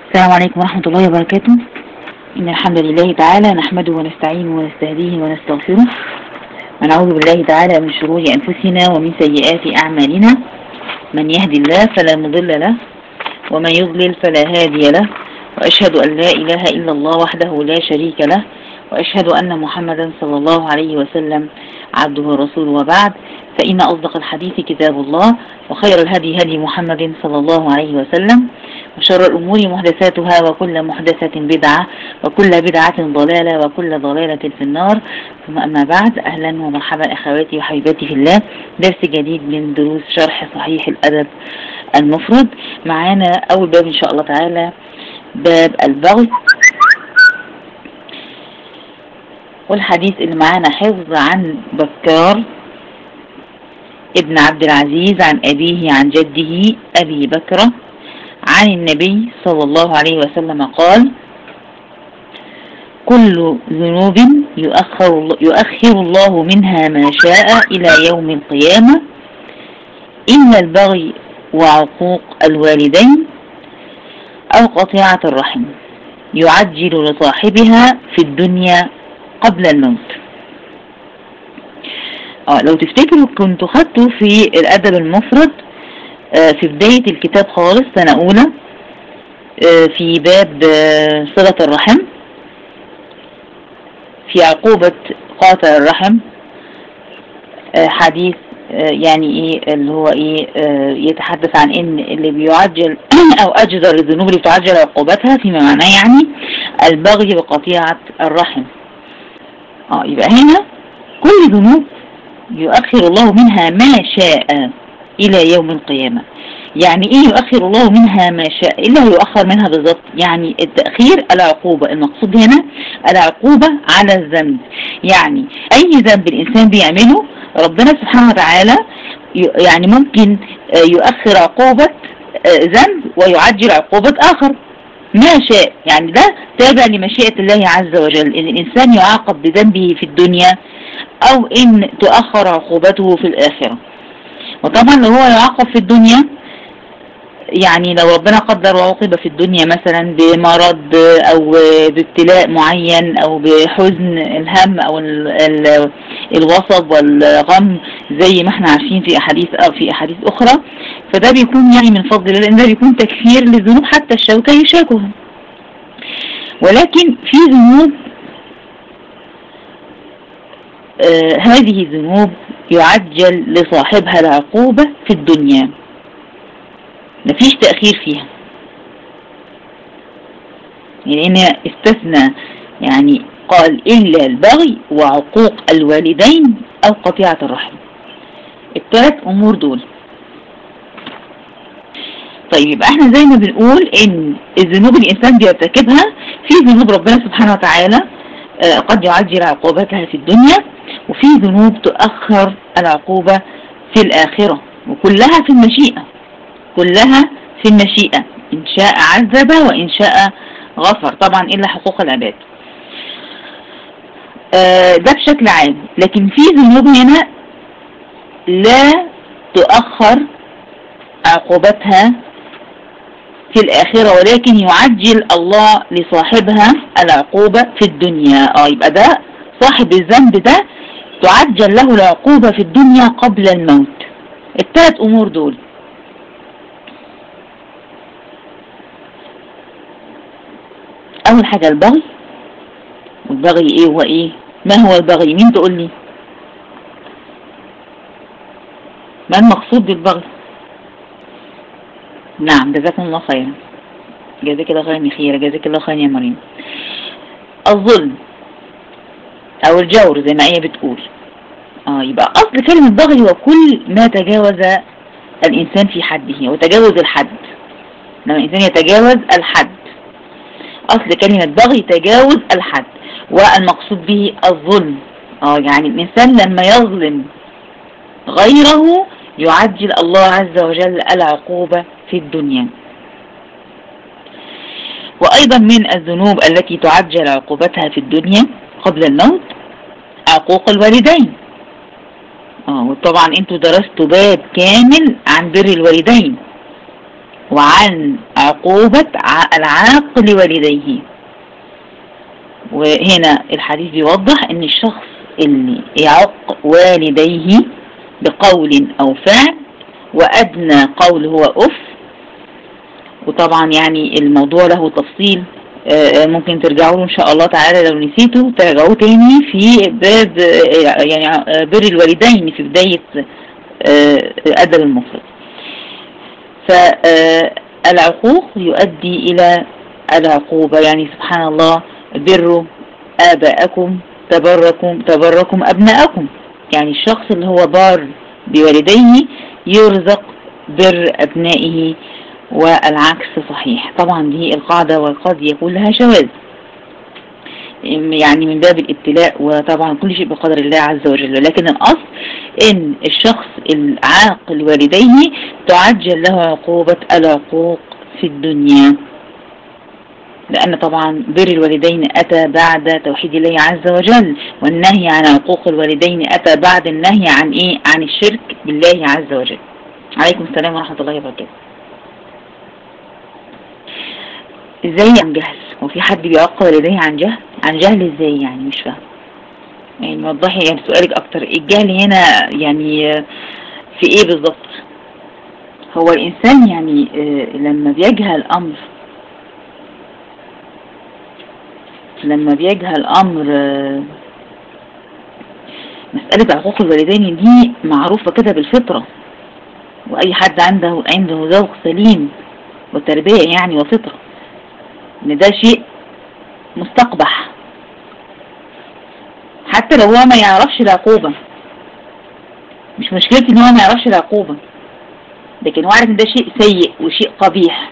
السلام عليكم ورحمة الله وبركاته إن الحمد لله تعالى نحمده ونستعينه ونستهديه ونستغفره ونعوذ بالله تعالى من شرور أنفسنا ومن سيئات أعمالنا من يهدي الله فلا مضل له ومن يضلل فلا هادي له وأشهد أن لا إله إلا الله وحده لا شريك له وأشهد أن محمدا صلى الله عليه وسلم عبده ورسوله وبعد فإن أصدق الحديث كتاب الله وخير الهدي هدي محمد صلى الله عليه وسلم وشر الأمور محدثاتها وكل محدثة بدعة وكل بدعة ضلالة وكل ضلالة في النار ثم أما بعد أهلا ومرحبا أخواتي وحبيباتي في الله درس جديد من دروس شرح صحيح الأدب المفرد معانا أول باب إن شاء الله تعالى باب البغي والحديث اللي معانا حفظ عن بكار ابن عبد العزيز عن أبيه عن جده أبي بكرة عن النبي صلى الله عليه وسلم قال كل ذنوب يؤخر, يؤخر الله منها ما شاء إلى يوم القيامة إلا البغي وعقوق الوالدين أو قطيعة الرحم يعجل لصاحبها في الدنيا قبل الموت اه لو تفتكروا كنتوا خدتوا في الأدب المفرد آه في بداية الكتاب خالص سنة أولى آه في باب آه صلة الرحم في عقوبة قاطع الرحم حديث يعني ايه اللي هو ايه يتحدث عن ان اللي بيعجل او اجدر الذنوب اللي بتعجل عقوبتها فيما معناه يعني البغي بقطيعة الرحم اه يبقى هنا كل ذنوب يؤخر الله منها ما شاء الى يوم القيامة يعني ايه يؤخر الله منها ما شاء ايه اللي هيؤخر منها بالظبط يعني التأخير العقوبة المقصود هنا العقوبة على الذنب يعني اي ذنب الانسان بيعمله ربنا سبحانه وتعالى يعني ممكن يؤخر عقوبة ذنب ويعجل عقوبة اخر ما شاء يعني ده تابع لمشيئة الله عز وجل ان الانسان يعاقب بذنبه في الدنيا او ان تؤخر عقوبته في الاخرة وطبعا لو هو يعاقب في الدنيا يعني لو ربنا قدر وعوقب في الدنيا مثلا بمرض او بابتلاء معين او بحزن الهم او الوصب والغم زي ما احنا عارفين في احاديث او في احاديث اخرى فده بيكون يعني من فضل الله لان ده بيكون تكفير للذنوب حتى الشوكة يشاكها ولكن في ذنوب آه هذه الذنوب يعجل لصاحبها العقوبة في الدنيا مفيش تأخير فيها لأن يعني استثنى يعني قال إلا البغي وعقوق الوالدين أو قطيعة الرحم الثلاث أمور دول طيب يبقى احنا زي ما بنقول ان الذنوب الانسان بيرتكبها في ذنوب ربنا سبحانه وتعالى آه قد يعجل عقوبتها في الدنيا وفي ذنوب تؤخر العقوبة في الآخرة وكلها في المشيئة كلها في المشيئة إن شاء عذب وإن شاء غفر طبعا إلا حقوق العباد آه ده بشكل عام لكن في ذنوب هنا لا تؤخر عقوبتها في الآخرة ولكن يعجل الله لصاحبها العقوبة في الدنيا اه يبقى ده صاحب الذنب ده تعجل له العقوبة في الدنيا قبل الموت الثلاث أمور دول اول حاجة البغي والبغي ايه هو ايه ما هو البغي مين تقول لي ما المقصود بالبغي نعم جزاكم الله خيرا جزاك الله خيرا يا خيرا جزاك الله خيرا يا مريم الظلم او الجور زي ما هي بتقول اه يبقى اصل كلمة بغي هو كل ما تجاوز الانسان في حده وتجاوز الحد لما الانسان يتجاوز الحد أصل كلمة بغي تجاوز الحد والمقصود به الظلم اه يعني الإنسان لما يظلم غيره يعجل الله عز وجل العقوبة في الدنيا وأيضا من الذنوب التي تعجل عقوبتها في الدنيا قبل الموت عقوق الوالدين اه وطبعا انتوا درستوا باب كامل عن بر الوالدين وعن عقوبة العاق لوالديه وهنا الحديث بيوضح ان الشخص اللي يعق والديه بقول او فعل وادنى قول هو اف وطبعا يعني الموضوع له تفصيل ممكن ترجعوا له ان شاء الله تعالى لو نسيتوا ترجعوه تاني في باب يعني بر الوالدين في بداية الادب المفرد فالعقوق يؤدي الى العقوبة يعني سبحان الله بروا آباءكم تبركم تبركم أبناءكم يعني الشخص اللي هو بار بوالديه يرزق بر أبنائه والعكس صحيح طبعا دي القاعدة وقد يكون لها شواذ يعني من باب الابتلاء وطبعا كل شيء بقدر الله عز وجل لكن الأصل ان الشخص العاق لوالديه تعجل له عقوبة العقوق في الدنيا لأن طبعا بر الوالدين أتى بعد توحيد الله عز وجل والنهي عن عقوق الوالدين أتى بعد النهي عن إيه عن الشرك بالله عز وجل عليكم السلام ورحمة الله وبركاته ازاي عن جهل وفي حد بيعق والديه عن جهل عن جهل ازاي يعني مش فاهم يعني وضحي يعني سؤالك اكتر الجهل هنا يعني في ايه بالظبط هو الانسان يعني لما بيجهل امر لما بيجهل امر مسألة عقوق الوالدين دي معروفة كده بالفطرة واي حد عنده عنده ذوق سليم وتربية يعني وفطرة ان ده شيء مستقبح حتى لو هو ما يعرفش العقوبة مش مشكلتي ان هو ما يعرفش العقوبة لكن هو عارف ان ده شيء سيء وشيء قبيح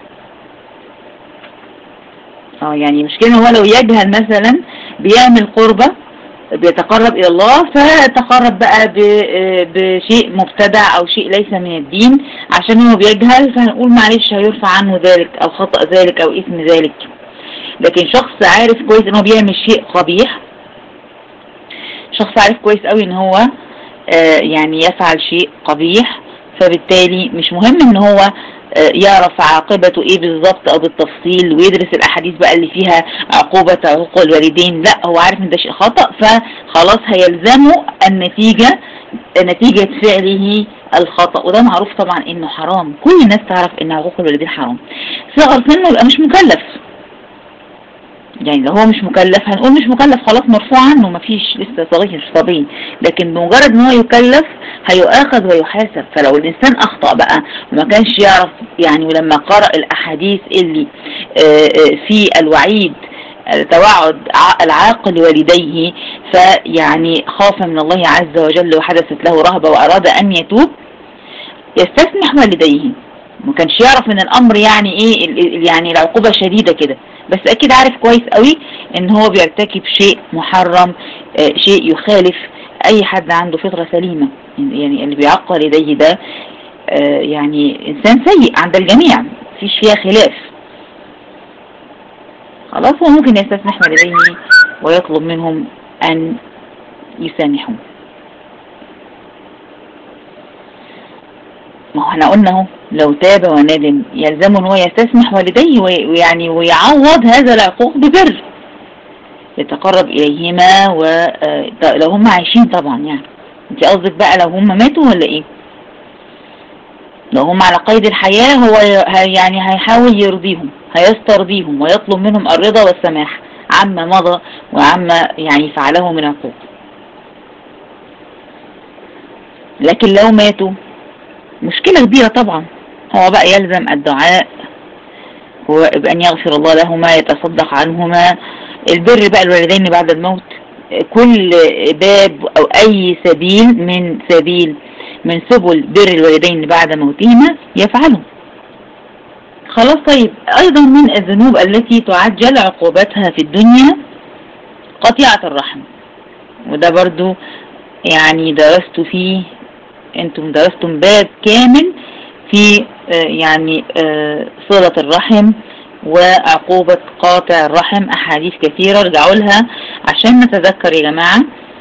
اه يعني مشكلة هو لو يجهل مثلا بيعمل قربة بيتقرب الى الله فتقرب بقى بشيء مبتدع او شيء ليس من الدين عشان هو بيجهل فهنقول معلش هيرفع عنه ذلك او خطأ ذلك او اسم ذلك لكن شخص عارف كويس ان هو بيعمل شيء قبيح شخص عارف كويس قوي ان هو آه يعني يفعل شيء قبيح فبالتالي مش مهم ان هو يعرف عاقبته ايه بالظبط او بالتفصيل ويدرس الاحاديث بقى اللي فيها عقوبة عقوق الوالدين لا هو عارف ان ده شيء خطأ فخلاص هيلزمه النتيجة نتيجة فعله الخطأ وده معروف طبعا انه حرام كل الناس تعرف ان عقوق الوالدين حرام صغر سنه يبقى مش مكلف يعني لو هو مش مكلف هنقول مش مكلف خلاص مرفوع عنه مفيش لسه صغير مش صبي لكن بمجرد ان هو يكلف هيؤاخذ ويحاسب فلو الانسان اخطأ بقى وما كانش يعرف يعني ولما قرأ الاحاديث اللي في الوعيد توعد العاقل والديه فيعني خاف من الله عز وجل وحدثت له رهبة واراد ان يتوب يستسمح والديه ما كانش يعرف من الامر يعني ايه يعني العقوبة شديدة كده بس اكيد عارف كويس قوي ان هو بيرتكب شيء محرم آه شيء يخالف اي حد عنده فطرة سليمة يعني اللي بيعقل يديه ده آه يعني انسان سيء عند الجميع مفيش فيها خلاف خلاص هو ممكن يستسمح والديه ويطلب منهم ان يسامحوا ما هو احنا قلنا اهو لو تاب وندم يلزمه ان هو يستسمح والديه ويعني ويعوض هذا العقوق ببر يتقرب اليهما ولو هم عايشين طبعا يعني انت قصدك بقى لو هم ماتوا ولا ايه لو هم على قيد الحياة هو يعني هيحاول يرضيهم هيسترضيهم ويطلب منهم الرضا والسماح عما مضى وعما يعني فعله من عقوق لكن لو ماتوا مشكلة كبيرة طبعا هو بقى يلزم الدعاء وبأن يغفر الله لهما يتصدق عنهما البر بقى الوالدين بعد الموت كل باب او اي سبيل من سبيل من سبل بر الوالدين بعد موتهما يفعله خلاص طيب ايضا من الذنوب التي تعجل عقوبتها في الدنيا قطيعة الرحم وده برضو يعني درست فيه انتم درستم باب كامل في يعني صلة الرحم وعقوبة قاطع الرحم احاديث كثيرة ارجعوا لها عشان نتذكر يا جماعة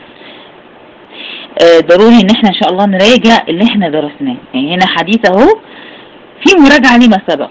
ضروري ان احنا ان شاء الله نراجع اللي احنا درسناه يعني هنا حديث اهو في مراجعة لما سبق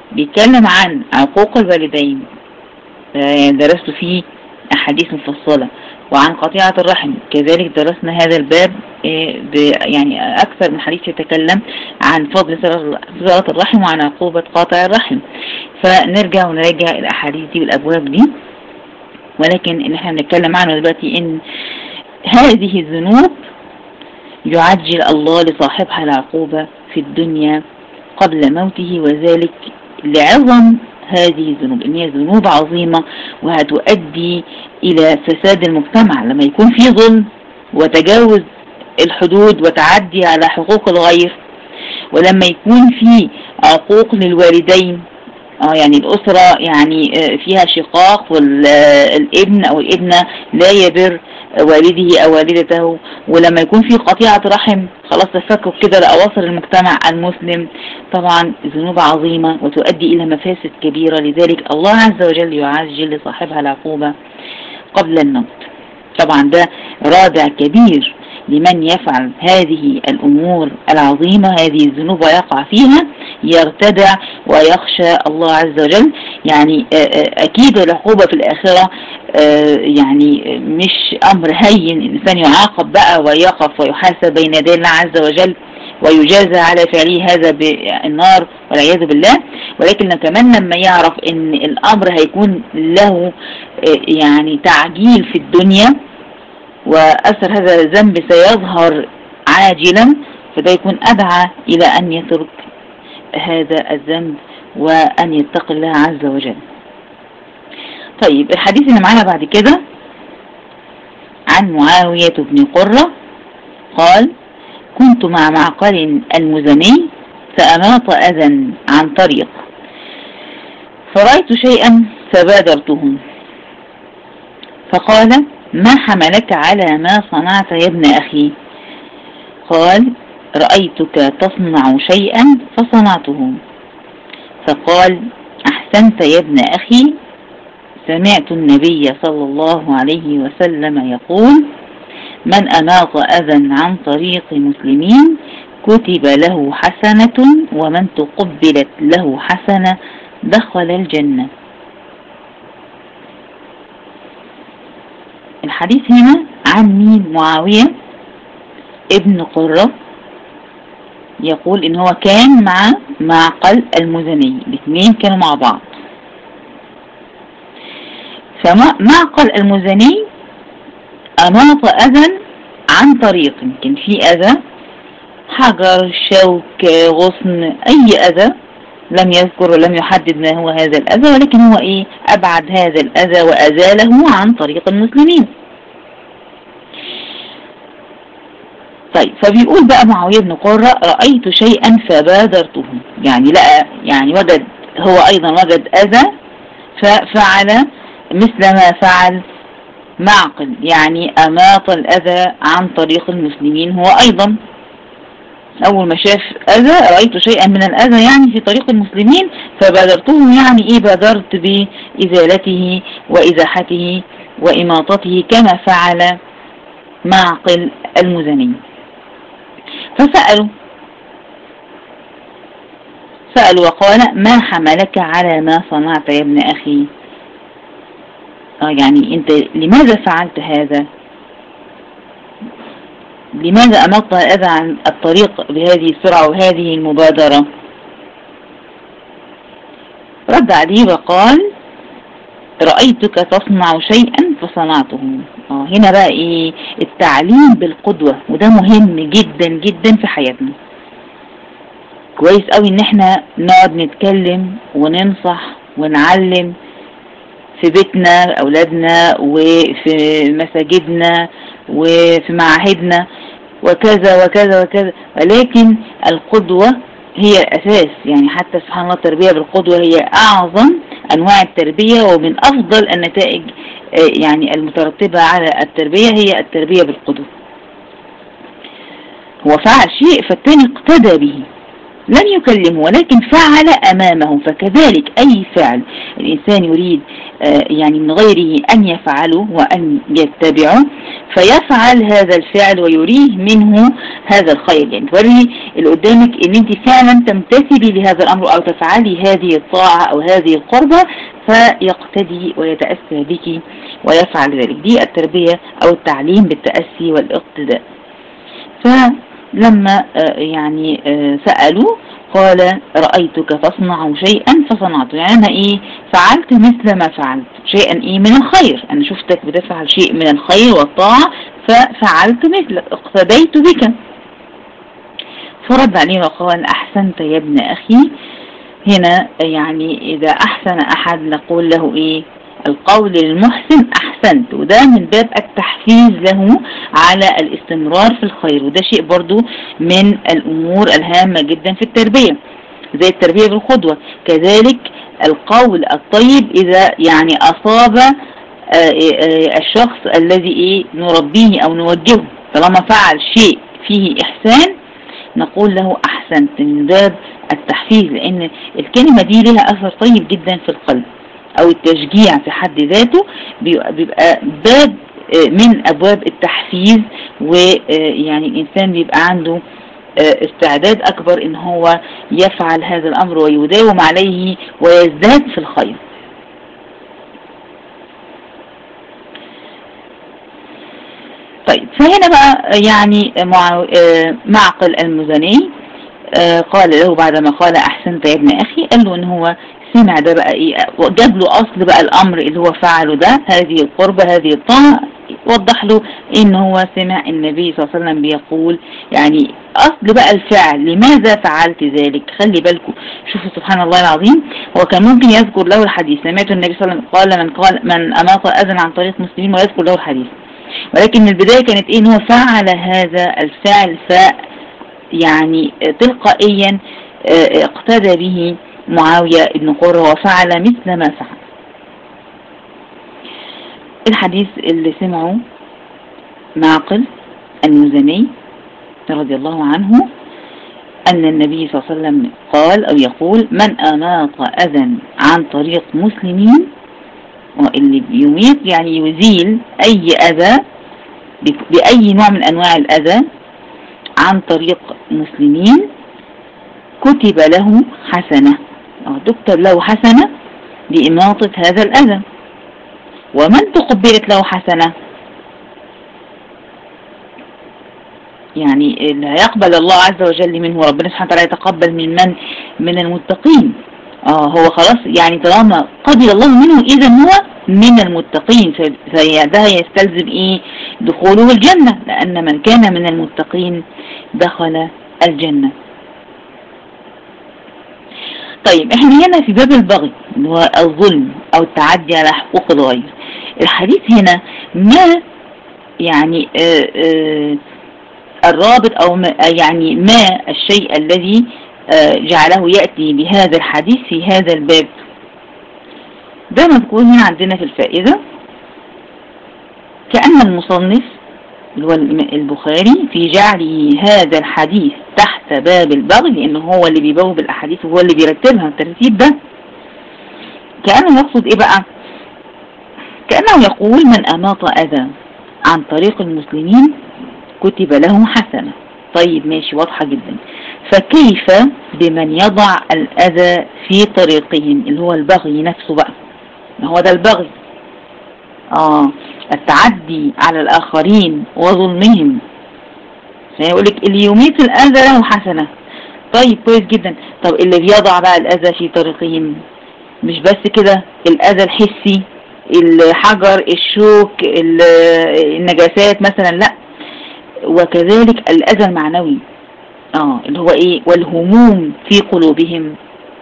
بيتكلم عن عقوق الوالدين درست فيه أحاديث مفصلة وعن قطيعة الرحم كذلك درسنا هذا الباب يعني أكثر من حديث يتكلم عن فضل صلاة الرحم وعن عقوبة قاطع الرحم فنرجع ونراجع الأحاديث دي والأبواب دي ولكن اللي احنا بنتكلم عنه دلوقتي ان هذه الذنوب يعجل الله لصاحبها العقوبة في الدنيا قبل موته وذلك لعظم هذه الذنوب ان هي ذنوب عظيمة وهتؤدي الى فساد المجتمع لما يكون في ظلم وتجاوز الحدود وتعدي على حقوق الغير ولما يكون في عقوق للوالدين اه يعني الأسرة يعني آه، فيها شقاق والابن أو الابنة لا يبر والده أو والدته ولما يكون في قطيعة رحم خلاص تفكك كده لأواصر المجتمع المسلم طبعا ذنوب عظيمة وتؤدي إلى مفاسد كبيرة لذلك الله عز وجل يعجل لصاحبها العقوبة قبل الموت طبعا ده رادع كبير لمن يفعل هذه الأمور العظيمة هذه الذنوب ويقع فيها يرتدع ويخشى الله عز وجل يعني آه، آه، أكيد العقوبة في الآخرة آه، يعني مش أمر هين الإنسان يعاقب بقى ويقف ويحاسب بين يدي الله عز وجل ويجازى على فعله هذا بالنار والعياذ بالله ولكن كمان لما يعرف ان الامر هيكون له يعني تعجيل في الدنيا وأثر هذا الذنب سيظهر عاجلا فده يكون أدعى إلى أن يترك هذا الذنب وأن يتقي الله عز وجل طيب الحديث اللي معانا بعد كده عن معاوية بن قرة قال كنت مع معقل المزني فأماط أذى عن طريق فرأيت شيئا فبادرته فقال ما حملك على ما صنعت يا ابن أخي قال رأيتك تصنع شيئا فصنعته فقال أحسنت يا ابن أخي سمعت النبي صلى الله عليه وسلم يقول من أماط أذى عن طريق مسلمين كتب له حسنة ومن تقبلت له حسنة دخل الجنة الحديث هنا عن مين معاوية ابن قرة يقول ان هو كان مع معقل المزني الاثنين كانوا مع بعض فمعقل المزني أماط أذى عن طريق يمكن في أذى حجر شوك غصن أي أذى لم يذكر ولم يحدد ما هو هذا الأذى ولكن هو إيه أبعد هذا الأذى وأزاله عن طريق المسلمين طيب فبيقول بقى معاوية بن قرة رأيت شيئا فبادرته يعني لقى يعني وجد هو أيضا وجد أذى ففعل مثل ما فعل معقل يعني أماط الأذى عن طريق المسلمين هو أيضا أول ما شاف أذى رأيت شيئا من الأذى يعني في طريق المسلمين فبادرته يعني إيه بادرت بإزالته وإزاحته وإماطته كما فعل معقل المزني فسألوا سألوا وقال ما حملك على ما صنعت يا ابن أخي آه يعني أنت لماذا فعلت هذا لماذا أمطت الأذى عن الطريق بهذه السرعة وهذه المبادرة رد عليه وقال رأيتك تصنع شيئا فصنعته اه هنا بقى ايه التعليم بالقدوة وده مهم جدا جدا في حياتنا كويس قوي ان احنا نقعد نتكلم وننصح ونعلم في بيتنا اولادنا وفي مساجدنا وفي معاهدنا وكذا وكذا وكذا ولكن القدوة هي الأساس يعني حتى سبحان الله التربية بالقدوة هي أعظم أنواع التربية ومن أفضل النتائج آه، يعني المترتبة على التربية هي التربية بالقدوة هو فعل شيء فالتاني اقتدى به لم يكلمه ولكن فعل أمامه فكذلك أي فعل الإنسان يريد آه، يعني من غيره أن يفعله وأن يتبعه فيفعل هذا الفعل ويريه منه هذا الخير يعني توري اللي قدامك ان انت فعلا تمتثلي لهذا الامر او تفعلي هذه الطاعة او هذه القربة فيقتدي ويتأسى بك ويفعل ذلك دي التربية او التعليم بالتأسي والاقتداء فلما آه، يعني آه، سألوا قال رأيتك تصنع شيئا فصنعته يعني أنا إيه فعلت مثل ما فعلت شيئا إيه من الخير أنا شفتك بتفعل شيء من الخير والطاعة ففعلت مثلك اقتديت بك فرد عليه وقال أحسنت يا ابن أخي هنا يعني إذا أحسن أحد نقول له إيه القول للمحسن أحسنت وده من باب التحفيز له على الاستمرار في الخير وده شيء برضو من الأمور الهامة جدا في التربية زي التربية بالقدوة كذلك القول الطيب إذا يعني أصاب آه، آه، الشخص الذي إيه نربيه أو نوجهه طالما فعل شيء فيه إحسان نقول له أحسنت من باب التحفيز لأن الكلمة دي لها أثر طيب جدا في القلب او التشجيع في حد ذاته بيبقى باب آه، من ابواب التحفيز ويعني آه، الانسان بيبقى عنده آه، استعداد اكبر ان هو يفعل هذا الامر ويداوم عليه ويزداد في الخير طيب فهنا بقى يعني معقل المزني قال له بعدما قال احسنت يا ابن اخي قال له ان هو سمع ده بقى ايه وجاب له اصل بقى الامر اللي هو فعله ده هذه القربة هذه الطاعة وضح له ان هو سمع النبي صلى الله عليه وسلم بيقول يعني اصل بقى الفعل لماذا فعلت ذلك خلي بالكم شوفوا سبحان الله العظيم هو كان ممكن يذكر له الحديث سمعت النبي صلى الله عليه وسلم قال من قال من اماط اذن عن طريق مسلمين ويذكر له الحديث ولكن البداية كانت ايه ان هو فعل هذا الفعل ف يعني تلقائيا آه، اقتدى به معاوية بن قرة وفعل مثل ما فعل الحديث اللي سمعه معقل المزني رضي الله عنه أن النبي صلى الله عليه وسلم قال أو يقول من أماط أذى عن طريق مسلمين واللي يميت يعني يزيل أي أذى بأي نوع من أنواع الأذى عن طريق مسلمين كتب له حسنة تكتب له حسنة لإماطة هذا الأذى ومن تقبلت له حسنة يعني لا يقبل الله عز وجل منه ربنا سبحانه وتعالى يتقبل من من من المتقين اه هو خلاص يعني طالما قبل الله منه اذا هو من المتقين فده يستلزم ايه دخوله الجنة لان من كان من المتقين دخل الجنة طيب احنا هنا في باب البغي اللي هو الظلم او التعدي على حقوق الغير الحديث هنا ما يعني آآ آه، آآ آه، الرابط او ما يعني ما الشيء الذي آه، جعله يأتي بهذا الحديث في هذا الباب ده مذكور هنا عندنا في الفائدة كأن المصنف اللي هو البخاري في جعله هذا الحديث تحت باب البغي لأنه هو اللي بيبوب الأحاديث وهو اللي بيرتبها الترتيب ده كأنه يقصد إيه بقى كأنه يقول من أماط أذى عن طريق المسلمين كتب له حسنة طيب ماشي واضحة جدا فكيف بمن يضع الأذى في طريقهم اللي هو البغي نفسه بقى ما هو ده البغي آه التعدي على الآخرين وظلمهم فيقول لك اللي يميت الأذى له حسنة طيب كويس جدا طب اللي بيضع بقى الأذى في طريقهم مش بس كده الأذى الحسي الحجر الشوك النجاسات مثلا لا وكذلك الأذى المعنوي اه اللي هو ايه والهموم في قلوبهم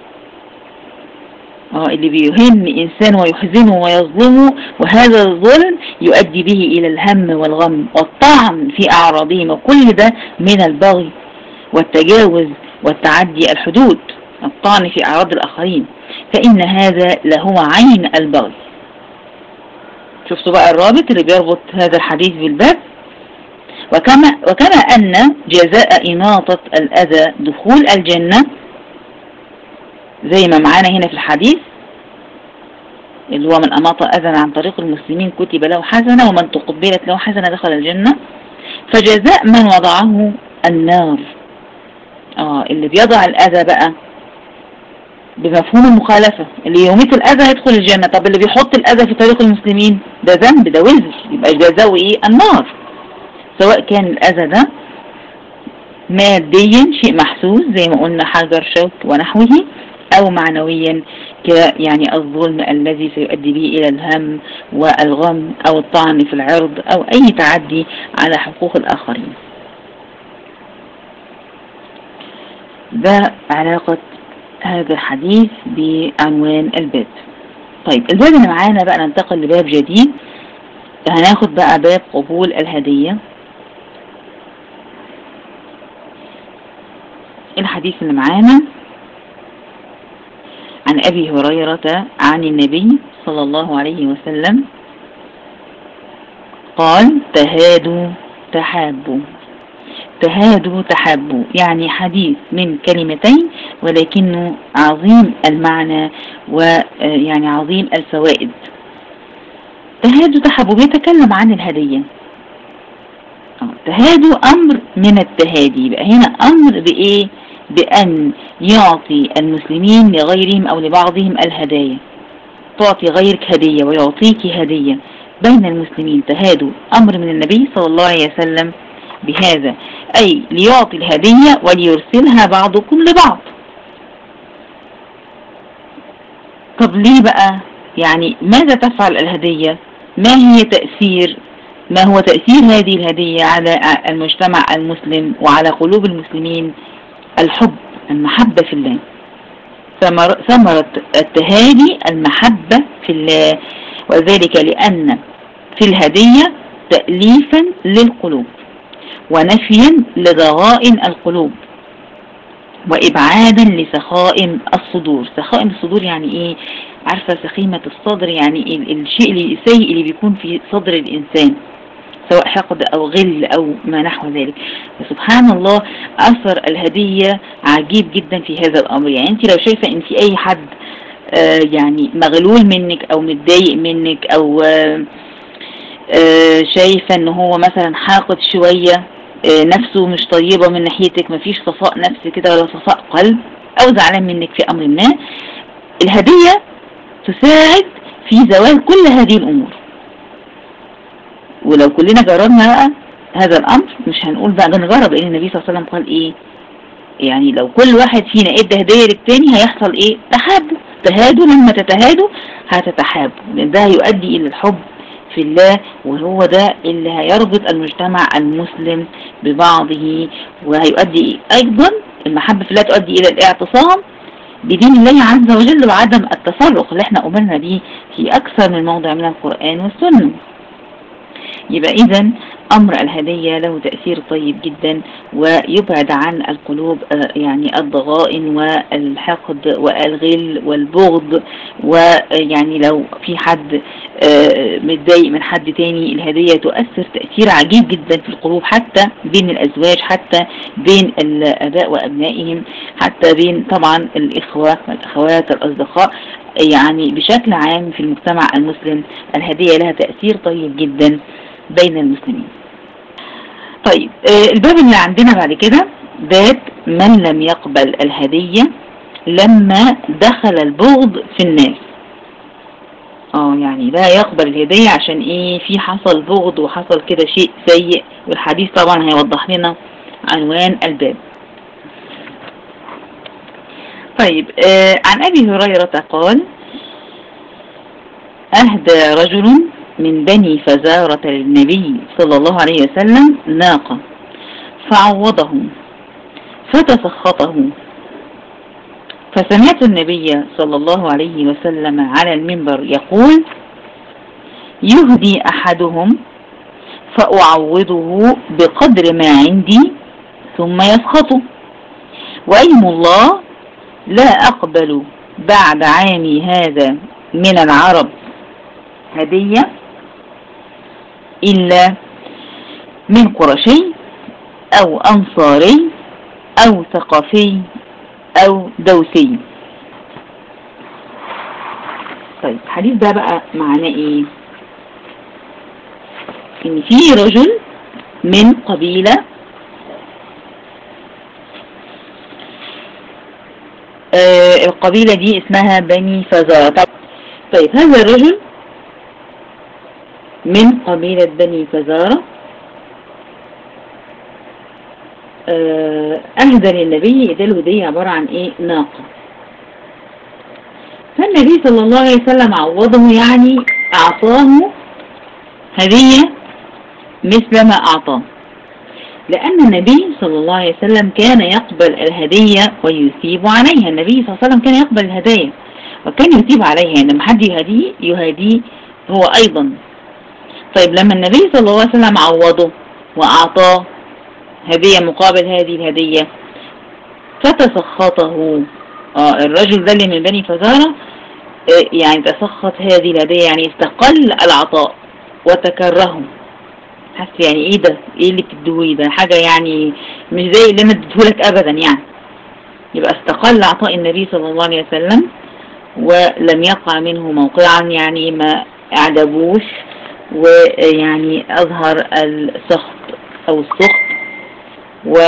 اه اللي بيهم إنسان ويحزنه ويظلمه وهذا الظلم يؤدي به إلى الهم والغم والطعن في أعراضهم وكل ده من البغي والتجاوز والتعدي الحدود الطعن في أعراض الآخرين فإن هذا لهو عين البغي شفتوا بقى الرابط اللي بيربط هذا الحديث بالباب وكما, وكما أن جزاء إماطة الأذى دخول الجنة زي ما معانا هنا في الحديث اللي هو من أماط أذى عن طريق المسلمين كتب له حسنة ومن تقبلت له حسنة دخل الجنة فجزاء من وضعه النار اه اللي بيضع الأذى بقى بمفهوم المخالفة اللي يوميت الأذى يدخل الجنة طب اللي بيحط الأذى في طريق المسلمين ده ذنب ده وزر يبقى جزاؤه ايه النار سواء كان الأذى ده ماديا شيء محسوس زي ما قلنا حجر شوك ونحوه أو معنويا يعني الظلم الذي سيؤدي به إلى الهم والغم أو الطعن في العرض أو أي تعدي على حقوق الآخرين ده علاقة هذا الحديث بعنوان الباب طيب الباب اللي معانا بقى ننتقل لباب جديد هناخد بقى باب قبول الهدية الحديث اللي معانا عن أبي هريرة عن النبي صلى الله عليه وسلم قال تهادوا تحابوا تهادوا تحابوا يعني حديث من كلمتين ولكنه عظيم المعنى ويعني عظيم الفوائد تهادوا تحابوا بيتكلم عن الهدية تهادوا أمر من التهادي بقى هنا أمر بإيه بأن يعطي المسلمين لغيرهم أو لبعضهم الهدايا تعطي غيرك هدية ويعطيك هدية بين المسلمين تهادوا أمر من النبي صلى الله عليه وسلم بهذا أي ليعطي الهدية وليرسلها بعضكم لبعض طب ليه بقى يعني ماذا تفعل الهدية ما هي تأثير ما هو تأثير هذه الهدية على المجتمع المسلم وعلى قلوب المسلمين الحب المحبة في الله ثمرة التهادي المحبة في الله وذلك لأن في الهدية تأليفا للقلوب ونفيا لضغائن القلوب وإبعادا لسخائم الصدور سخائم الصدور يعني إيه عارفة سخيمة الصدر يعني الشيء السيء اللي بيكون في صدر الإنسان سواء حقد أو غل أو ما نحو ذلك سبحان الله أثر الهدية عجيب جدا في هذا الأمر يعني أنت لو شايفة أن في أي حد آه يعني مغلول منك أو متضايق منك أو آه آه شايفة أن هو مثلا حاقد شوية نفسه مش طيبة من ناحيتك مفيش صفاء نفس كده ولا صفاء قلب أو زعلان منك في أمر ما الهدية تساعد في زوال كل هذه الأمور ولو كلنا جربنا بقى هذا الأمر مش هنقول بقى نجرب لأن النبي صلى الله عليه وسلم قال إيه يعني لو كل واحد فينا ادى هدية للتاني هيحصل إيه تحابوا تهادوا لما تتهادوا هتتحابوا لأن ده هيؤدي إلى الحب في الله وهو ده اللي هيربط المجتمع المسلم ببعضه وهيؤدي أيضا المحبة في الله تؤدي إلى الاعتصام بدين الله عز وجل وعدم التفرق اللي احنا أمرنا به في أكثر من موضع من القرآن والسنة يبقى إذا أمر الهدية له تأثير طيب جدا ويبعد عن القلوب يعني الضغائن والحقد والغل والبغض ويعني لو في حد متضايق من حد تاني الهدية تؤثر تأثير عجيب جدا في القلوب حتى بين الأزواج حتى بين الآباء وأبنائهم حتى بين طبعا الإخوة والأخوات الأصدقاء يعني بشكل عام في المجتمع المسلم الهدية لها تأثير طيب جدا بين المسلمين طيب الباب اللي عندنا بعد كده باب من لم يقبل الهدية لما دخل البغض في الناس اه يعني لا يقبل الهدية عشان ايه في حصل بغض وحصل كده شيء سيء والحديث طبعا هيوضح لنا عنوان الباب طيب آه عن ابي هريرة قال اهدى رجل من بني فزارة للنبي صلى الله عليه وسلم ناقة فعوضه فتسخطه فسمعت النبي صلى الله عليه وسلم على المنبر يقول يهدي أحدهم فأعوضه بقدر ما عندي ثم يسخطه وأيم الله لا أقبل بعد عامي هذا من العرب هدية إلا من قرشي أو أنصاري أو ثقافي أو دوسي طيب الحديث ده بقى معناه ايه ان في رجل من قبيلة آه القبيلة دي اسمها بني فزارة طيب هذا الرجل من قبيلة بني فزارة آه أهدى للنبي ده الهدية عبارة عن إيه ناقة فالنبي صلى الله عليه وسلم عوضه يعني أعطاه هدية مثل ما أعطاه لأن النبي صلى الله عليه وسلم كان يقبل الهدية ويثيب عليها النبي صلى الله عليه وسلم كان يقبل الهدايا وكان يثيب عليها يعني لما حد يهديه يهديه هو أيضا طيب لما النبي صلى الله عليه وسلم عوضه وأعطاه هدية مقابل هذه الهدية فتسخطه آه الرجل ده اللي من بني فزارة آه يعني تسخط هذه الهدية يعني استقل العطاء وتكرهه حس يعني ايه ده ايه اللي بتديهولي ده حاجة يعني مش زي اللي انا اديتهولك ابدا يعني يبقى استقل عطاء النبي صلى الله عليه وسلم ولم يقع منه موقعا يعني ما اعجبوش ويعني اظهر السخط او السخط و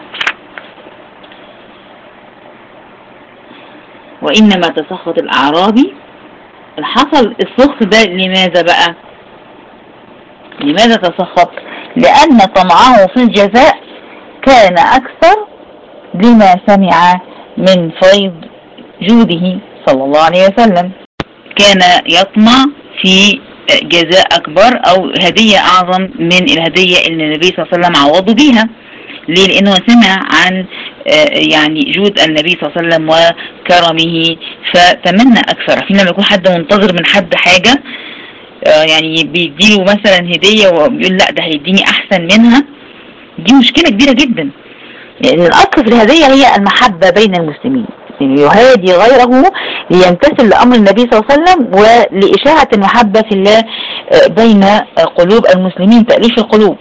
وإنما تسخط الأعرابي الحصل السخط ده لماذا بقى لماذا تسخط لأن طمعه في الجزاء كان أكثر لما سمع من فيض جوده صلى الله عليه وسلم كان يطمع في جزاء أكبر أو هدية أعظم من الهدية اللي النبي صلى الله عليه وسلم عوضه بيها ليه لأنه سمع عن يعني جود النبي صلى الله عليه وسلم وكرمه فتمنى أكثر فينا لما يكون حد منتظر من حد حاجة يعني بيديله مثلا هدية وبيقول لا ده هيديني أحسن منها دي مشكلة كبيرة جدا لأن يعني الأصل في الهدية هي المحبة بين المسلمين يعني يهادي غيره ليمتثل لأمر النبي صلى الله عليه وسلم ولإشاعة المحبة في الله بين قلوب المسلمين تأليف القلوب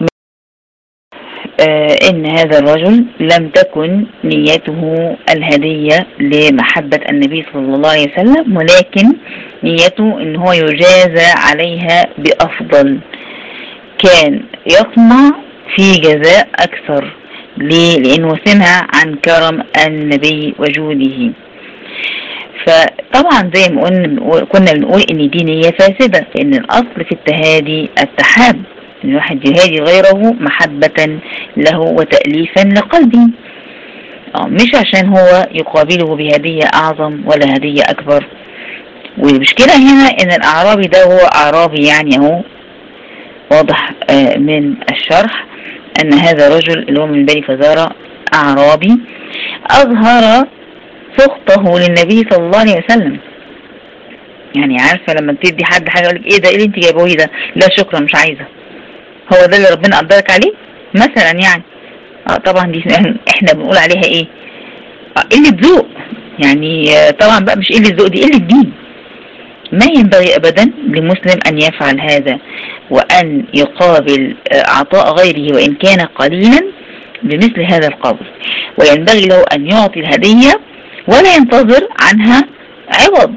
إن هذا الرجل لم تكن نيته الهدية لمحبة النبي صلى الله عليه وسلم ولكن نيته إن هو يجازى عليها بأفضل كان يطمع في جزاء أكثر ليه؟ لأنه سمع عن كرم النبي وجوده فطبعا زي ما قلنا كنا بنقول ان دي نية فاسدة لان الاصل في التهادي التحاب ان الواحد يهادي غيره محبة له وتأليفا لقلبه مش عشان هو يقابله بهدية اعظم ولا هدية اكبر والمشكلة هنا ان الاعرابي ده هو اعرابي يعني اهو واضح من الشرح ان هذا الرجل اللي هو من بني فزارة اعرابي اظهر سخطه للنبي صلى الله عليه وسلم يعني عارفة لما تدي حد حاجة يقولك ايه ده ايه اللي انت جايبه ده لا شكرا مش عايزة هو ده اللي ربنا قدرك عليه مثلا يعني اه طبعا دي احنا بنقول عليها ايه اه قلة ذوق يعني اه طبعا بقى مش قلة ذوق دي قلة دين ما ينبغي ابدا لمسلم ان يفعل هذا وان يقابل عطاء غيره وان كان قليلا بمثل هذا القول وينبغي له ان يعطي الهدية ولا ينتظر عنها عوض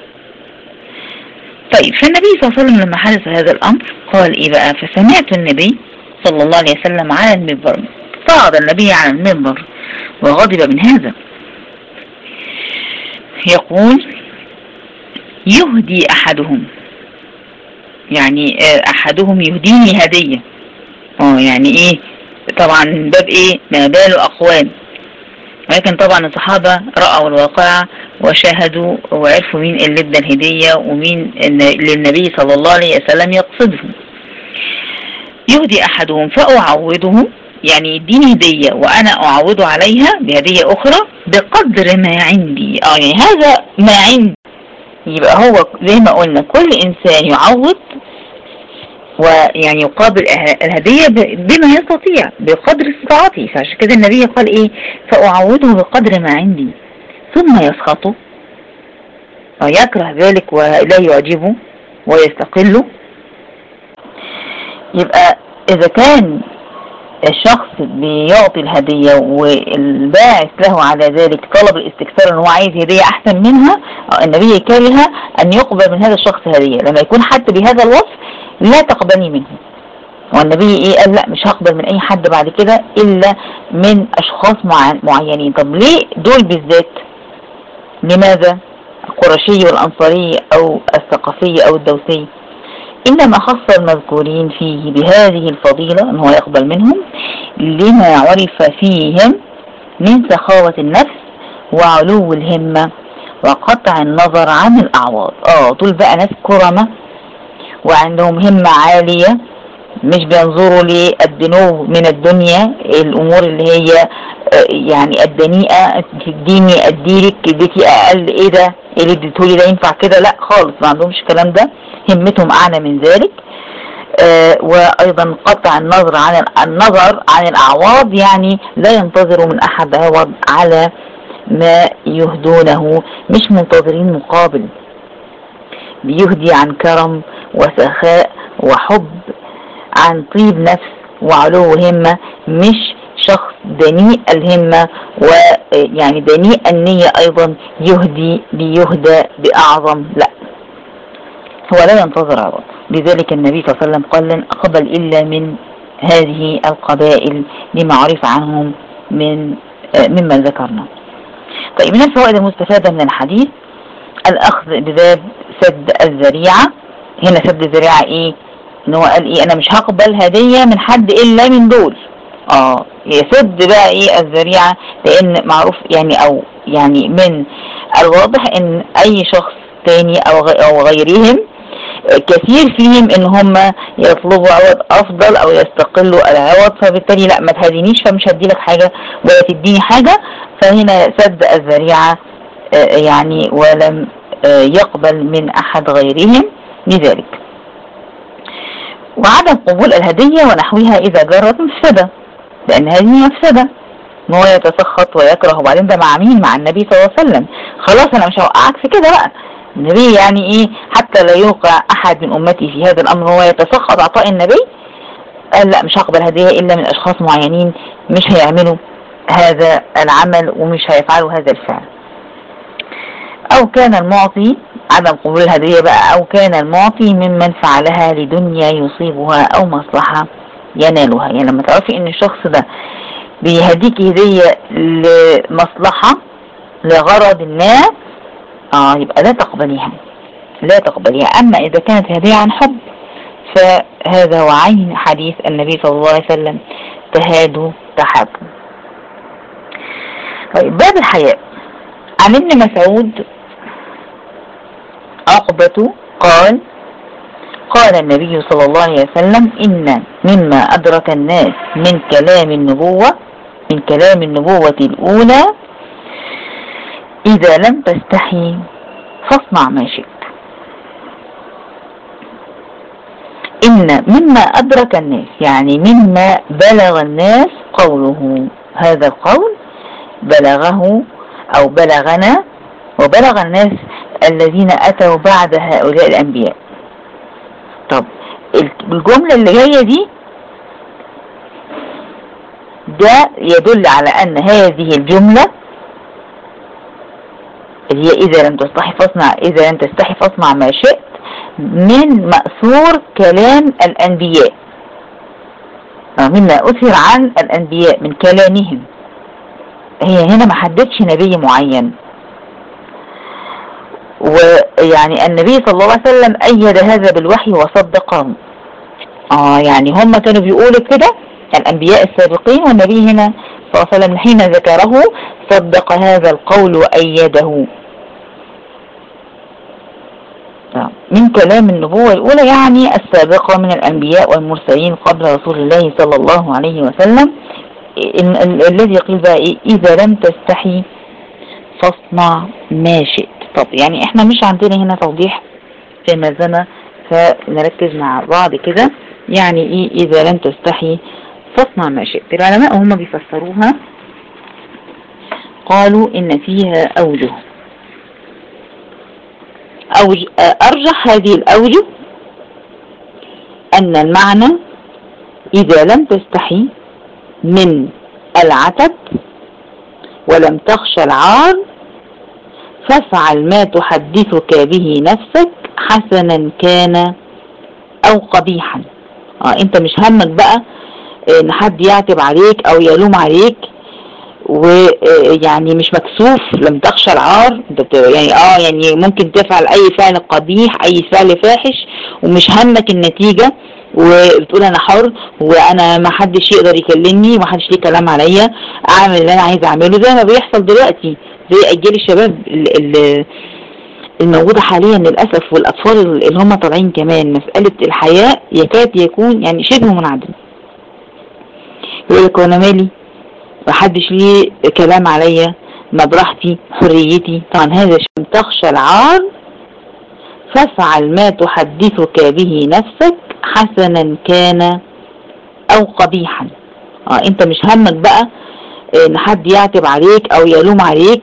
طيب فالنبي صلى الله عليه وسلم لما حدث هذا الأمر قال إيه بقى فسمعت النبي صلى الله عليه وسلم على المنبر صعد النبي على المنبر وغضب من هذا يقول يهدي أحدهم يعني أحدهم يهديني هدية اه يعني ايه طبعا من باب ايه ما بال أقوام ولكن طبعا الصحابة رأوا الواقع وشاهدوا وعرفوا مين اللي ادى الهدية ومين اللي النبي صلى الله عليه وسلم يقصده يهدي أحدهم فأعوضه يعني يديني هدية وأنا أعوضه عليها بهدية أخرى بقدر ما عندي اه يعني هذا ما عندي يبقى هو زي ما قلنا كل إنسان يعوض ويعني يقابل الهدية بما يستطيع بقدر استطاعته فعشان كده النبي قال ايه فأعوضه بقدر ما عندي ثم يسخطه ويكره ذلك ولا يعجبه ويستقله يبقى اذا كان الشخص بيعطي الهدية والباعث له على ذلك طلب الاستكثار ان هو عايز هدية احسن منها النبي كره ان يقبل من هذا الشخص هدية لما يكون حد بهذا الوصف لا تقبلي منه والنبي ايه قال لا مش هقبل من اي حد بعد كده الا من اشخاص معينين طب ليه دول بالذات لماذا القرشي والانصاري او الثقفي او الدوسي إنما خص المذكورين فيه بهذه الفضيلة أنه يقبل منهم لما عرف فيهم من سخاوة النفس وعلو الهمة وقطع النظر عن الأعواض آه دول بقى ناس كرمة وعندهم همة عالية مش بينظروا للدنو من الدنيا الأمور اللي هي يعني الدنيئة تديني أديلك اديتي أقل إيه ده إيه اللي اديتهولي ده ينفع كده لا خالص ما عندهمش الكلام ده همتهم أعلى من ذلك آه وأيضا قطع النظر عن النظر عن الأعواض يعني لا ينتظر من أحد عوض على ما يهدونه مش منتظرين مقابل بيهدي عن كرم وسخاء وحب عن طيب نفس وعلو همة مش شخص دنيء الهمة ويعني دنيء النية أيضا يهدي بيهدى بأعظم لا هو لا ينتظر عوض لذلك النبي صلى الله عليه وسلم قال لن أقبل إلا من هذه القبائل لما عرف عنهم من مما ذكرنا طيب من الفوائد المستفادة من الحديث الأخذ بباب سد الذريعة هنا سد الذريعة إيه إن هو قال إيه أنا مش هقبل هدية من حد إلا من دول اه يسد بقى ايه الذريعة لان معروف يعني او يعني من الواضح ان اي شخص تاني او او غيرهم كثير فيهم ان هم يطلبوا عوض افضل او يستقلوا العوض فبالتالي لا ما تهدينيش فمش هدي لك حاجة ولا تديني حاجة فهنا سد الذريعة يعني ولم يقبل من احد غيرهم لذلك وعدم قبول الهدية ونحوها اذا جرت مفسدة لان هذه مفسدة ان هو يتسخط ويكره وبعدين ده مع مين مع النبي صلى الله عليه وسلم خلاص انا مش هوقعك في كده بقى النبي يعني ايه حتى لا يوقع احد من امتي في هذا الامر هو يتسخط عطاء النبي قال لا مش هقبل هدية الا من اشخاص معينين مش هيعملوا هذا العمل ومش هيفعلوا هذا الفعل او كان المعطي عدم قبول الهدية بقى او كان المعطي ممن فعلها لدنيا يصيبها او مصلحة ينالها يعني لما تعرفي ان الشخص ده بيهديك هدية لمصلحة لغرض ما اه يبقى لا تقبليها لا تقبليها اما اذا كانت هدية عن حب فهذا هو عين حديث النبي صلى الله عليه وسلم تهادوا تحابوا طيب باب الحياء عن ابن مسعود عقبة قال قال النبي صلى الله عليه وسلم إن مما أدرك الناس من كلام النبوة من كلام النبوة الأولى إذا لم تستحي فاصنع ما شئت إن مما أدرك الناس يعني مما بلغ الناس قوله هذا القول بلغه أو بلغنا وبلغ الناس الذين أتوا بعد هؤلاء الأنبياء طب الجملة اللي جاية دي ده يدل على أن هذه الجملة اللي هي إذا لم تستحي فاصنع إذا لم تستحي فاصنع ما شئت من مأثور كلام الأنبياء مما أثر عن الأنبياء من كلامهم هي هنا ما حددش نبي معين ويعني النبي صلى الله عليه وسلم أيد هذا بالوحي وصدقه آه يعني هم كانوا بيقولوا كده الأنبياء السابقين والنبي هنا صلى الله عليه وسلم حين ذكره صدق هذا القول وأيده من كلام النبوة الأولى يعني السابقة من الأنبياء والمرسلين قبل رسول الله صلى الله عليه وسلم الذي قيل بقى إيه إذا لم تستحي فاصنع ما شئت طب يعني احنا مش عندنا هنا توضيح في الملزمة فنركز مع بعض كده يعني ايه اذا لم تستحي فاصنع ما شئت العلماء هم بيفسروها قالوا ان فيها اوجه أوج ارجح هذه الاوجه ان المعنى اذا لم تستحي من العتب ولم تخش العار فافعل ما تحدثك به نفسك حسنا كان او قبيحا اه انت مش همك بقى ان حد يعتب عليك او يلوم عليك ويعني مش مكسوف لم تخشى العار انت يعني اه يعني ممكن تفعل اي فعل قبيح اي فعل فاحش ومش همك النتيجة وبتقول انا حر وانا ما حدش يقدر يكلمني وما حدش ليه كلام عليا اعمل اللي انا عايز اعمله زي ما بيحصل دلوقتي زي اجيال الشباب اللي الموجودة حاليا للأسف والأطفال اللي هم طالعين كمان مسألة الحياة يكاد يكون يعني شبه منعدم يقول لك وانا مالي محدش ليه كلام عليا ما براحتي حريتي طبعا هذا شيء تخشى العار فافعل ما تحدثك به نفسك حسنا كان او قبيحا اه انت مش همك بقى ان حد يعتب عليك او يلوم عليك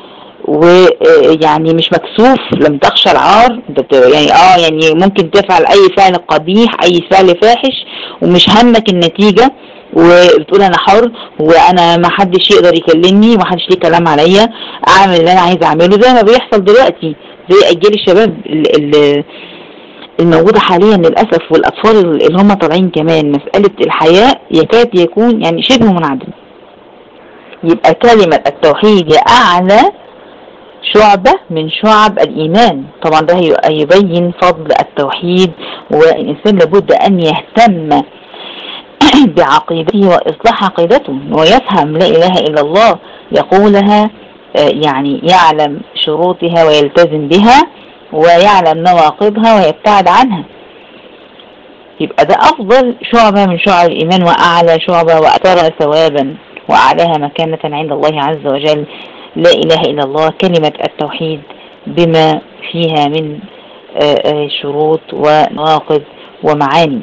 ويعني مش مكسوف لم تخشى العار انت يعني اه يعني ممكن تفعل اي فعل قبيح اي فعل فاحش ومش همك النتيجة وبتقول انا حر وانا ما حدش يقدر يكلمني وما حدش ليه كلام عليا اعمل اللي انا عايز اعمله زي ما بيحصل دلوقتي زي اجيال الشباب اللي الموجودة حاليا للأسف والأطفال اللي هم طالعين كمان مسألة الحياة يكاد يكون يعني شبه منعدم يبقى كلمة التوحيد هي أعلى شعبة من شعب الإيمان طبعا ده يبين فضل التوحيد والإنسان لابد أن يهتم بعقيدته وإصلاح عقيدته ويفهم لا إله إلا الله يقولها يعني يعلم شروطها ويلتزم بها ويعلم نواقضها ويبتعد عنها يبقى ده أفضل شعبة من شعب الإيمان وأعلى شعبة وأكثرها ثوابا وأعلاها مكانة عند الله عز وجل لا إله إلا الله كلمة التوحيد بما فيها من شروط ونواقض ومعاني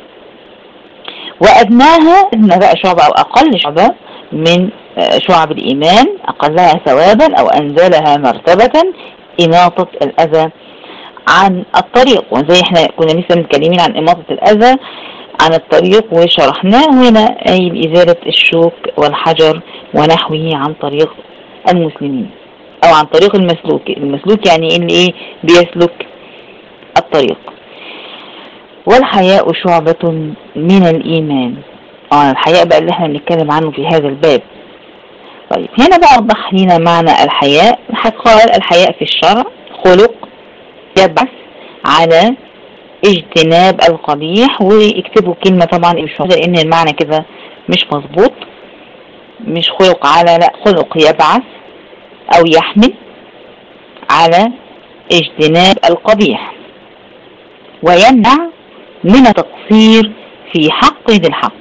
وأدناها أدنى بقى شعبة أو أقل شعبة من شعب الإيمان أقلها ثوابا أو أنزلها مرتبة إماطة الأذى عن الطريق وزي احنا كنا لسه متكلمين عن إماطة الأذى عن الطريق وشرحناه هنا أي بإزالة الشوك والحجر ونحوه عن طريق المسلمين أو عن طريق المسلوك المسلوك يعني اللي إيه بيسلك الطريق والحياء شعبة من الإيمان اه الحياء بقى اللي احنا بنتكلم عنه في هذا الباب طيب هنا بقى وضح لنا معنى الحياء قال الحياء في الشرع خلق يبعث على اجتناب القبيح ويكتبوا كلمة طبعا مش لان المعنى كده مش مظبوط مش خلق على لا خلق يبعث او يحمل على اجتناب القبيح ويمنع من التقصير في حق ذي الحق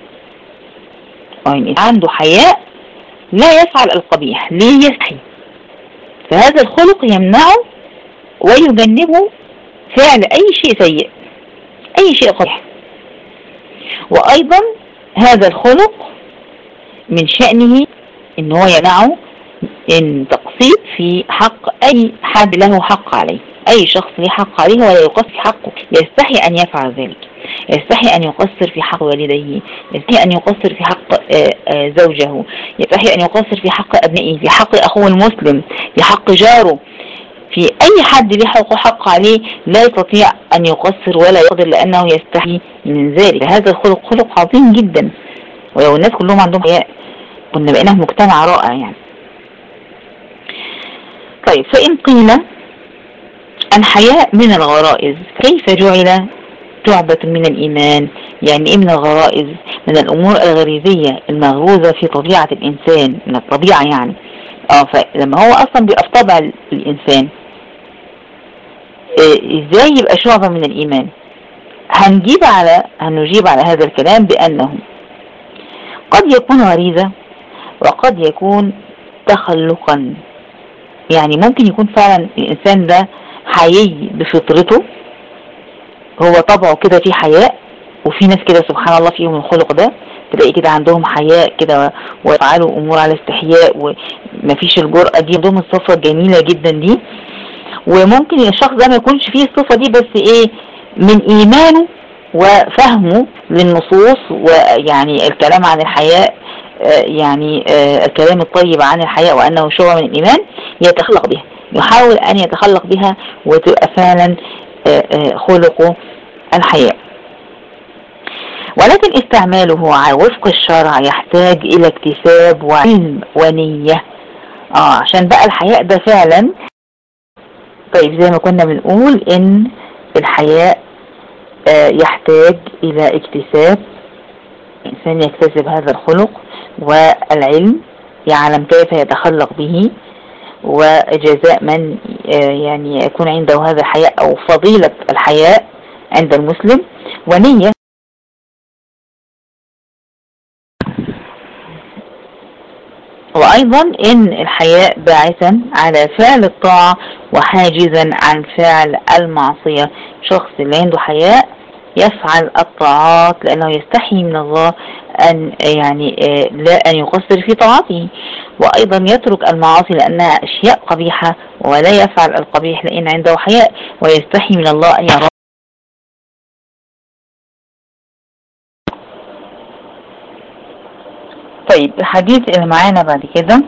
يعني عنده حياء لا يفعل القبيح ليه يستحي فهذا الخلق يمنعه ويجنبه فعل اي شيء سيء اي شيء قبيح وايضا هذا الخلق من شأنه ان هو يمنعه ان تقصير في حق اي حد له حق عليه اي شخص له حق عليه ولا يقصر في حقه يستحي ان يفعل ذلك يستحي ان يقصر في حق والديه يستحي ان يقصر في حق زوجه يستحي ان يقصر في حق ابنائه في حق اخوه المسلم في حق جاره في اي حد له حق حق عليه لا يستطيع ان يقصر ولا يقدر لانه يستحي من ذلك هذا الخلق خلق عظيم جدا ولو الناس كلهم عندهم حياء كنا بقينا في مجتمع رائع يعني طيب فإن قيل الحياء من الغرائز كيف جعل شعبة من الإيمان يعني إيه من الغرائز من الأمور الغريزية المغروزة في طبيعة الإنسان من الطبيعة يعني اه فلما هو أصلا بيبقى في طبع الإنسان إيه إزاي يبقى شعبة من الإيمان هنجيب على هنجيب على هذا الكلام بأنه قد يكون غريزة وقد يكون تخلقا يعني ممكن يكون فعلا الإنسان ده حيي بفطرته هو طبعه كده فيه حياء وفي ناس كده سبحان الله فيهم الخلق ده تلاقي كده عندهم حياء كده ويفعلوا امور على استحياء ومفيش الجرأة دي عندهم الصفة الجميلة جدا دي وممكن الشخص ده ما يكونش فيه الصفة دي بس ايه من ايمانه وفهمه للنصوص ويعني الكلام عن الحياء يعني الكلام الطيب عن الحياء وأنه شعب من الإيمان يتخلق بها يحاول أن يتخلق بها وتبقى فعلا خلق الحياء ولكن استعماله وفق الشرع يحتاج إلى اكتساب وعلم ونية آه عشان بقى الحياء ده فعلا طيب زي ما كنا بنقول إن الحياء آه يحتاج إلى اكتساب الإنسان يكتسب هذا الخلق والعلم يعلم كيف يتخلق به وجزاء من يعني يكون عنده هذا الحياء أو فضيلة الحياء عند المسلم ونية وأيضا إن الحياء باعثا على فعل الطاعة وحاجزا عن فعل المعصية شخص اللي عنده حياء يفعل الطاعات لأنه يستحي من الله أن يعني لا أن يقصر في طاعته وأيضا يترك المعاصي لأنها أشياء قبيحة ولا يفعل القبيح لأن عنده حياء ويستحي من الله أن يرى طيب الحديث اللي معانا بعد كده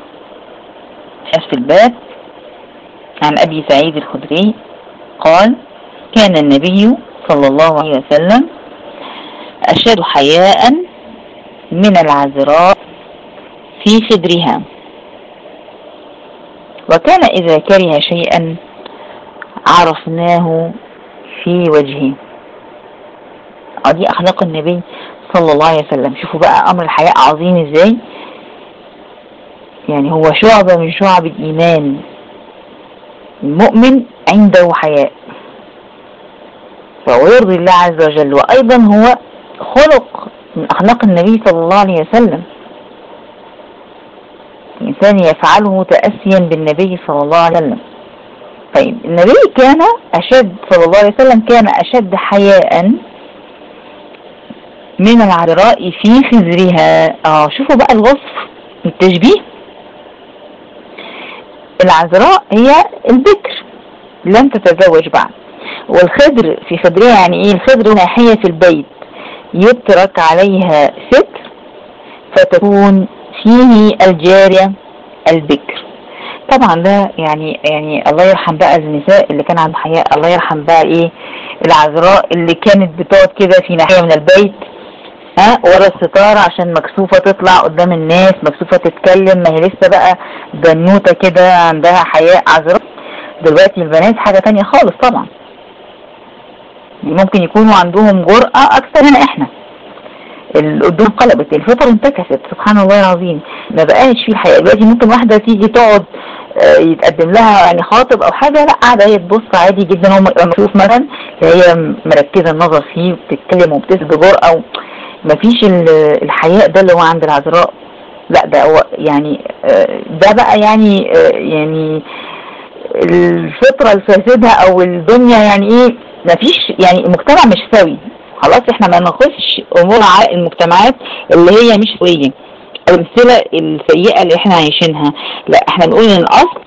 في الباب عن أبي سعيد الخدري قال كان النبي صلى الله عليه وسلم أشد حياء من العذراء في خدرها وكان إذا كره شيئا عرفناه في وجهه ودي أخلاق النبي صلى الله عليه وسلم شوفوا بقى أمر الحياء عظيم إزاي يعني هو شعبة من شعب الإيمان المؤمن عنده حياء فهو يرضي الله عز وجل وأيضا هو خلق من أخلاق النبي صلى الله عليه وسلم الإنسان يفعله تأسيا بالنبي صلى الله عليه وسلم طيب النبي كان أشد صلى الله عليه وسلم كان أشد حياء من العذراء في خزرها اه شوفوا بقى الوصف التشبيه العذراء هي البكر لم تتزوج بعد والخدر في خدرها يعني ايه الخدر ناحية في البيت يترك عليها ستر فتكون فيه الجارية البكر طبعا ده يعني يعني الله يرحم بقى النساء اللي كان عندهم حياء الله يرحم بقى ايه العذراء اللي كانت بتقعد كده في ناحية من البيت ها ورا الستارة عشان مكسوفة تطلع قدام الناس مكسوفة تتكلم ما هي لسه بقى بنوتة كده عندها حياء عذراء دلوقتي البنات حاجة تانية خالص طبعا ممكن يكونوا عندهم جرأة أكثر من إحنا القدوم قلبت الفطر انتكست سبحان الله العظيم ما بقاش فيه الحقيقة دلوقتي ممكن واحدة تيجي تقعد يتقدم لها يعني خاطب او حاجة لا قاعدة هي تبص عادي جدا هو مكشوف مثلا هي مركزة النظر فيه وبتتكلم وبتسد جرأة مفيش الحياء ده اللي هو عند العذراء لا ده هو يعني ده بقى يعني يعني الفطرة الفاسدة او الدنيا يعني ايه مفيش يعني المجتمع مش سوي خلاص احنا ما ناخدش امور المجتمعات اللي هي مش سوية الامثلة السيئة اللي احنا عايشينها لا احنا بنقول ان الاصل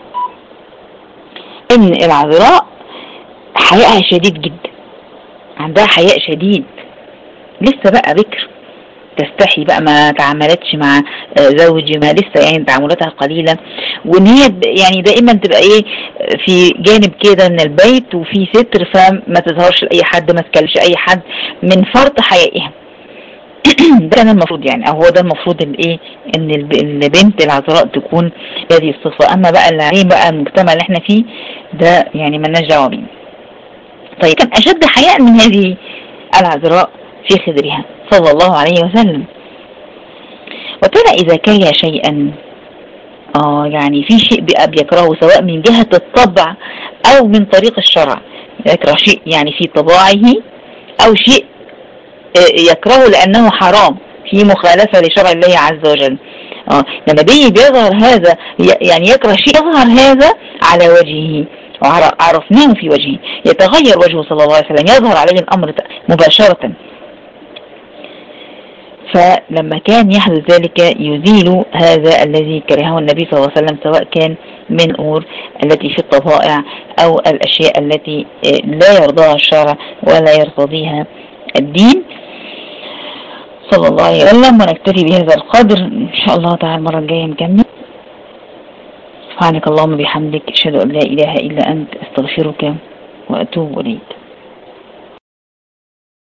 ان العذراء حياءها شديد جدا عندها حياء شديد لسه بقى بكر تستحي بقى ما تعاملتش مع زوجي ما لسه يعني تعاملاتها قليلة وان هي يعني دائما تبقى ايه في جانب كده من البيت وفي ستر فما تظهرش لأي حد ما تكلمش اي حد من فرط حيائها ده كان المفروض يعني او هو ده المفروض الايه ان البنت العذراء تكون هذه الصفة اما بقى اللي عليه بقى المجتمع اللي احنا فيه ده يعني مالناش دعوه بيه طيب كان اشد حياء من هذه العذراء في خدرها صلى الله عليه وسلم وكان إذا كره شيئا آه يعني في شيء بقى بيكرهه سواء من جهة الطبع أو من طريق الشرع يكره شيء يعني في طباعه أو شيء يكرهه لأنه حرام في مخالفة لشرع الله عز وجل آه لما بيجي بيظهر هذا يعني يكره شيء يظهر هذا على وجهه وعرفناه في وجهه يتغير وجهه صلى الله عليه وسلم يظهر عليه الأمر مباشرة فلما كان يحدث ذلك يزيل هذا الذي كرهه النبي صلى الله عليه وسلم سواء كان من الأمور التي في الطبائع أو الأشياء التي لا يرضاها الشرع ولا يرتضيها الدين صلى الله عليه وسلم ونكتفي بهذا القدر إن شاء الله تعالى المرة الجاية نكمل سبحانك اللهم بحمدك أشهد أن لا إله إلا أنت أستغفرك وأتوب إليك